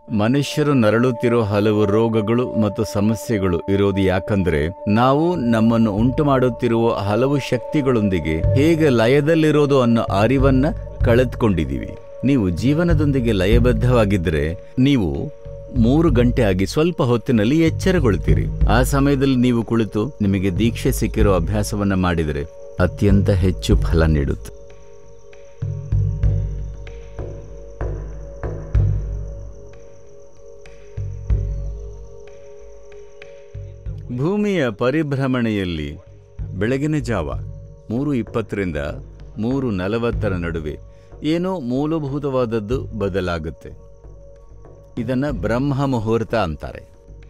ಮನುಷ್ಯರು ನರಳುತ್ತಿರೋ ಹಲವು ರೋಗಗಳು ಮತ್ತು ಸಮಸ್ಯೆಗಳು ಇರೋದು ಯಾಕಂದ್ರೆ ನಾವು ನಮ್ಮನ್ನು ಉಂಟು ಮಾಡುತ್ತಿರುವ ಹಲವು ಶಕ್ತಿಗಳೊಂದಿಗೆ ಹೇಗೆ ಲಯದಲ್ಲಿರೋದು ಅನ್ನೋ ಅರಿವನ್ನ ಕಳೆದುಕೊಂಡಿದ್ದೀವಿ ನೀವು ಜೀವನದೊಂದಿಗೆ ಲಯಬದ್ಧವಾಗಿದ್ದರೆ ನೀವು ಮೂರು ಗಂಟೆ ಆಗಿ ಸ್ವಲ್ಪ ಹೊತ್ತಿನಲ್ಲಿ ಎಚ್ಚರಗೊಳ್ತೀರಿ ಆ ಸಮಯದಲ್ಲಿ ನೀವು ಕುಳಿತು ನಿಮಗೆ ದೀಕ್ಷೆ ಸಿಕ್ಕಿರೋ ಅಭ್ಯಾಸವನ್ನ ಮಾಡಿದರೆ ಅತ್ಯಂತ ಹೆಚ್ಚು ಫಲ ನೀಡುತ್ತೆ ಭೂಮಿಯ ಪರಿಭ್ರಮಣೆಯಲ್ಲಿ ಬೆಳಗಿನ ಜಾವ ಮೂರು ಇಪ್ಪತ್ತರಿಂದ ಮೂರು ನಲವತ್ತರ ನಡುವೆ ಏನೋ ಮೂಲಭೂತವಾದದ್ದು ಬದಲಾಗುತ್ತೆ ಇದನ್ನ ಬ್ರಹ್ಮ ಮುಹೂರ್ತ ಅಂತಾರೆ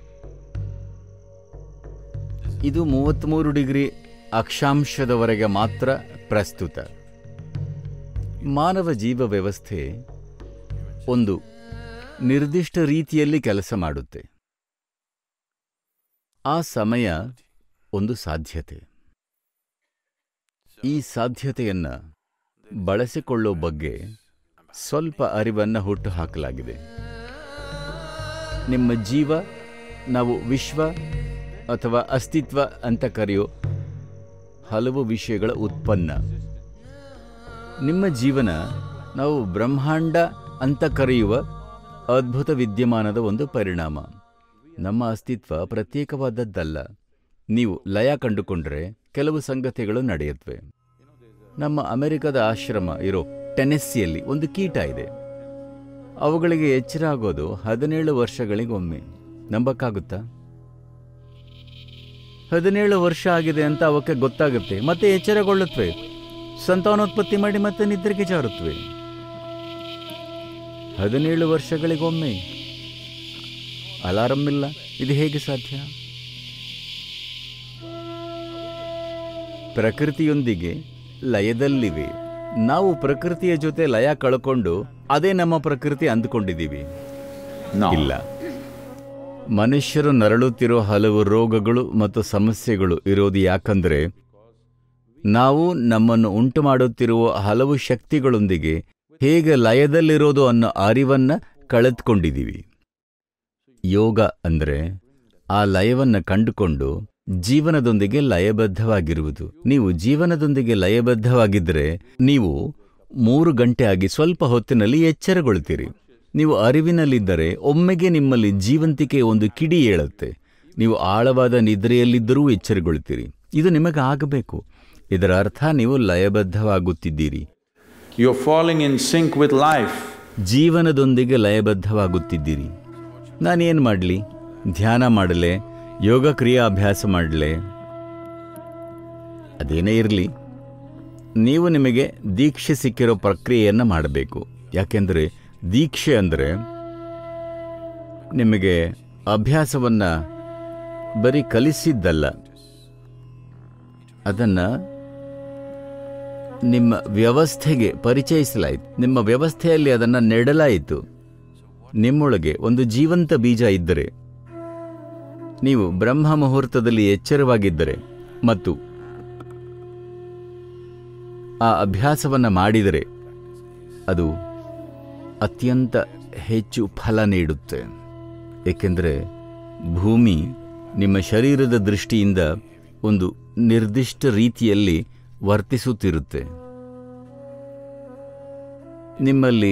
ಇದು ಮೂವತ್ತ್ಮೂರು ಡಿಗ್ರಿ ಅಕ್ಷಾಂಶದವರೆಗೆ ಮಾತ್ರ ಪ್ರಸ್ತುತ ಮಾನವ ಜೀವ ವ್ಯವಸ್ಥೆ ಒಂದು ನಿರ್ದಿಷ್ಟ ರೀತಿಯಲ್ಲಿ ಕೆಲಸ ಮಾಡುತ್ತೆ ಆ ಸಮಯ ಒಂದು ಸಾಧ್ಯತೆ ಈ ಸಾಧ್ಯತೆಯನ್ನ ಬಳಸಿಕೊಳ್ಳೋ ಬಗ್ಗೆ ಸ್ವಲ್ಪ ಅರಿವನ್ನ ಹುಟ್ಟು ಹಾಕಲಾಗಿದೆ ನಿಮ್ಮ ಜೀವ ನಾವು ವಿಶ್ವ ಅಥವಾ ಅಸ್ತಿತ್ವ ಅಂತ ಕರೆಯೋ ಹಲವು ವಿಷಯಗಳ ಉತ್ಪನ್ನ ನಿಮ್ಮ ಜೀವನ ನಾವು ಬ್ರಹ್ಮಾಂಡ ಅಂತ ಕರೆಯುವ ಅದ್ಭುತ ವಿದ್ಯಮಾನದ ಒಂದು ಪರಿಣಾಮ ನಮ್ಮ ಅಸ್ತಿತ್ವ ಪ್ರತ್ಯೇಕವಾದದ್ದಲ್ಲ ನೀವು ಲಯ ಕಂಡುಕೊಂಡ್ರೆ ಕೆಲವು ಸಂಗತಿಗಳು ನಡೆಯುತ್ತವೆ ನಮ್ಮ ಅಮೆರಿಕದ ಆಶ್ರಮ ಇರೋ ಟೆನೆಸ್ಸಿಯಲ್ಲಿ ಒಂದು ಕೀಟ ಇದೆ ಅವುಗಳಿಗೆ ಎಚ್ಚರ ಆಗೋದು ಹದಿನೇಳು ವರ್ಷಗಳಿಗೊಮ್ಮೆ ನಂಬಕ್ಕಾಗುತ್ತಾ ಹದಿನೇಳು ವರ್ಷ ಆಗಿದೆ ಅಂತ ಅವಕ್ಕೆ ಗೊತ್ತಾಗುತ್ತೆ ಮತ್ತೆ ಎಚ್ಚರಗೊಳ್ಳುತ್ತವೆ ಸಂತಾನೋತ್ಪತ್ತಿ ಮಾಡಿ ಮತ್ತೆ ನಿದ್ರೆಗೆ ಜಾರುತ್ತವೆ ಹದಿನೇಳು ವರ್ಷಗಳಿಗೊಮ್ಮೆ ಅಲಾರಂ ಇಲ್ಲ ಇದು ಹೇಗೆ ಸಾಧ್ಯ ಪ್ರಕೃತಿಯೊಂದಿಗೆ ಲಯದಲ್ಲಿವೆ ನಾವು ಪ್ರಕೃತಿಯ ಜೊತೆ ಲಯ ಕಳ್ಕೊಂಡು ಅದೇ ನಮ್ಮ ಪ್ರಕೃತಿ ಅಂದುಕೊಂಡಿದ್ದೀವಿ No. ಇಲ್ಲ ಮನುಷ್ಯರು ನರಳುತ್ತಿರೋ ಹಲವು ರೋಗಗಳು ಮತ್ತು ಸಮಸ್ಯೆಗಳು ಇರೋದು ಯಾಕಂದ್ರೆ ನಾವು ನಮ್ಮನ್ನು ಉಂಟು ಮಾಡುತ್ತಿರುವ ಹಲವು ಶಕ್ತಿಗಳೊಂದಿಗೆ ಹೇಗೆ ಲಯದಲ್ಲಿರೋದು ಅನ್ನೋ ಅರಿವನ್ನ ಕಳೆದುಕೊಂಡಿದ್ದೀವಿ ಯೋಗ ಅಂದ್ರೆ ಆ ಲಯವನ್ನ ಕಂಡುಕೊಂಡು ಜೀವನದೊಂದಿಗೆ ಲಯಬದ್ಧವಾಗಿರುವುದು ನೀವು ಜೀವನದೊಂದಿಗೆ ಲಯಬದ್ಧವಾಗಿದ್ದರೆ ನೀವು ಮೂರು ಗಂಟೆ ಆಗಿ ಸ್ವಲ್ಪ ಹೊತ್ತಿನಲ್ಲಿ ಎಚ್ಚರಗೊಳ್ತೀರಿ ನೀವು ಅರಿವಿನಲ್ಲಿದ್ದರೆ ಒಮ್ಮೆಗೆ ನಿಮ್ಮಲ್ಲಿ ಜೀವಂತಿಕೆ ಒಂದು ಕಿಡಿ ಏಳುತ್ತೆ ನೀವು ಆಳವಾದ ನಿದ್ರೆಯಲ್ಲಿದ್ದರೂ ಎಚ್ಚರಗೊಳ್ತೀರಿ ಇದು ನಿಮಗೆ ಆಗಬೇಕು ಇದರ ಅರ್ಥ ನೀವು ಲಯಬದ್ಧವಾಗುತ್ತಿದ್ದೀರಿ You're falling in sync with life. ಜೀವನದೊಂದಿಗೆ ಲಯಬದ್ಧವಾಗುತ್ತಿದ್ದೀರಿ ನಾನೇನು ಮಾಡಲಿ ಧ್ಯಾನ ಮಾಡಲೆ ಯೋಗ ಕ್ರಿಯಾಭ್ಯಾಸ ಮಾಡಲೆ ಅದೇನೇ ಇರಲಿ ನೀವು ನಿಮಗೆ ದೀಕ್ಷೆ ಸಿಕ್ಕಿರೋ ಪ್ರಕ್ರಿಯೆಯನ್ನು ಮಾಡಬೇಕು ಯಾಕೆಂದರೆ ದೀಕ್ಷೆ ಅಂದರೆ ನಿಮಗೆ ಅಭ್ಯಾಸವನ್ನು ಬರೀ ಕಲಿಸಿದ್ದಲ್ಲ ಅದನ್ನು ನಿಮ್ಮ ವ್ಯವಸ್ಥೆಗೆ ಪರಿಚಯಿಸಲಾಯಿತು ನಿಮ್ಮ ವ್ಯವಸ್ಥೆಯಲ್ಲಿ ಅದನ್ನು ನೆಡಲಾಯಿತು ನಿಮ್ಮೊಳಗೆ ಒಂದು ಜೀವಂತ ಬೀಜ ಇದ್ದರೆ ನೀವು ಬ್ರಹ್ಮ ಮುಹೂರ್ತದಲ್ಲಿ ಎಚ್ಚರವಾಗಿದ್ದರೆ ಮತ್ತು ಆ ಅಭ್ಯಾಸವನ್ನು ಮಾಡಿದರೆ ಅದು ಅತ್ಯಂತ ಹೆಚ್ಚು ಫಲ ನೀಡುತ್ತೆ ಏಕೆಂದರೆ ಭೂಮಿ ನಿಮ್ಮ ಶರೀರದ ದೃಷ್ಟಿಯಿಂದ ಒಂದು ನಿರ್ದಿಷ್ಟ ರೀತಿಯಲ್ಲಿ ವರ್ತಿಸುತ್ತಿರುತ್ತೆ ನಿಮ್ಮಲ್ಲಿ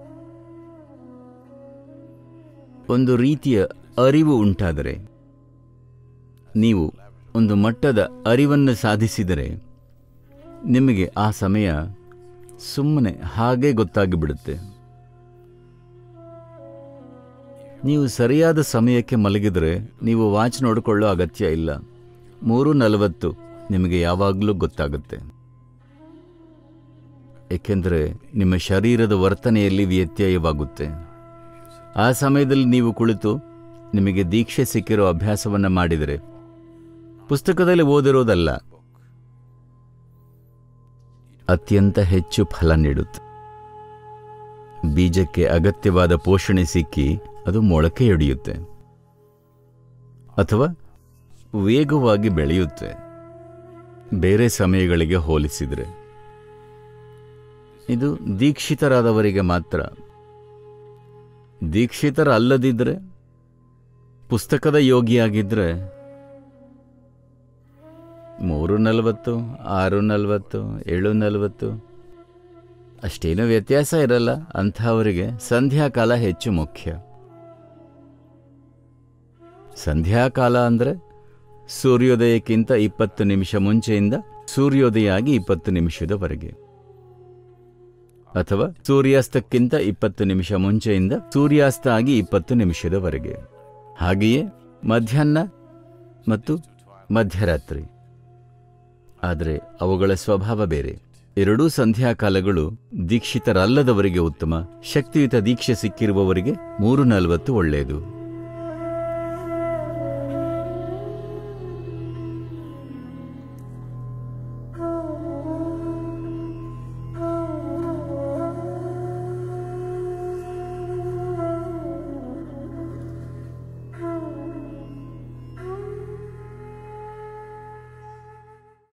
ಒಂದು ರೀತಿಯ ಅರಿವು ಉಂಟಾದರೆ ನೀವು ಒಂದು ಮಟ್ಟದ ಅರಿವನ್ನು ಸಾಧಿಸಿದರೆ ನಿಮಗೆ ಆ ಸಮಯ ಸುಮ್ಮನೆ ಹಾಗೇ ಗೊತ್ತಾಗಿಬಿಡುತ್ತೆ ನೀವು ಸರಿಯಾದ ಸಮಯಕ್ಕೆ ಮಲಗಿದರೆ ನೀವು ವಾಚ್ ನೋಡಿಕೊಳ್ಳೋ ಅಗತ್ಯ ಇಲ್ಲ ಮೂರು ನಲವತ್ತು ನಿಮಗೆ ಯಾವಾಗಲೂ ಗೊತ್ತಾಗುತ್ತೆ ಏಕೆಂದರೆ ನಿಮ್ಮ ಶರೀರದ ವರ್ತನೆಯಲ್ಲಿ ವ್ಯತ್ಯಯವಾಗುತ್ತೆ ಆ ಸಮಯದಲ್ಲಿ ನೀವು ಕುಳಿತು ನಿಮಗೆ ದೀಕ್ಷೆ ಸಿಕ್ಕಿರೋ ಅಭ್ಯಾಸವನ್ನು ಮಾಡಿದರೆ ಪುಸ್ತಕದಲ್ಲಿ ಓದಿರೋದಲ್ಲ ಅತ್ಯಂತ ಹೆಚ್ಚು ಫಲ ನೀಡುತ್ತೆ ಬೀಜಕ್ಕೆ ಅಗತ್ಯವಾದ ಪೋಷಣೆ ಸಿಕ್ಕಿ ಅದು ಮೊಳಕೆಯೊಡೆಯುತ್ತೆ ಅಥವಾ ವೇಗವಾಗಿ ಬೆಳೆಯುತ್ತೆ ಬೇರೆ ಸಮಯಗಳಿಗೆ ಹೋಲಿಸಿದರೆ ಇದು ದೀಕ್ಷಿತರಾದವರಿಗೆ ಮಾತ್ರ ದೀಕ್ಷಿತರಲ್ಲದಿದ್ದರೆ ಪುಸ್ತಕದ ಯೋಗಿಯಾಗಿದ್ದರೆ ಮೂರು ನಲವತ್ತು ಆರು ನಲವತ್ತು ಏಳು ನಲವತ್ತು ಅಷ್ಟೇನೂ ವ್ಯತ್ಯಾಸ ಇರಲ್ಲ ಅಂಥವರಿಗೆ ಸಂಧ್ಯಾಕಾಲ ಹೆಚ್ಚು ಮುಖ್ಯ ಸಂಧ್ಯಾಕಾಲ ಅಂದರೆ ಸೂರ್ಯೋದಯಕ್ಕಿಂತ ಇಪ್ಪತ್ತು ನಿಮಿಷ ಮುಂಚೆಯಿಂದ ಸೂರ್ಯೋದಯ ಆಗಿ ಇಪ್ಪತ್ತು ನಿಮಿಷದವರೆಗೆ ಅಥವಾ ಸೂರ್ಯಾಸ್ತಕ್ಕಿಂತ ಇಪ್ಪತ್ತು ನಿಮಿಷ ಮುಂಚೆಯಿಂದ ಸೂರ್ಯಾಸ್ತ ಆಗಿ ಇಪ್ಪತ್ತು ನಿಮಿಷದವರೆಗೆ ಹಾಗೆಯೇ ಮಧ್ಯಾಹ್ನ ಮತ್ತು ಮಧ್ಯರಾತ್ರಿ ಆದರೆ ಅವುಗಳ ಸ್ವಭಾವ ಬೇರೆ ಎರಡೂ ಸಂಧ್ಯಾಕಾಲಗಳು ದೀಕ್ಷಿತರಲ್ಲದವರಿಗೆ ಉತ್ತಮ ಶಕ್ತಿಯುತ ದೀಕ್ಷೆ ಸಿಕ್ಕಿರುವವರಿಗೆ ಮೂರು ನಲವತ್ತು ಒಳ್ಳೆಯದು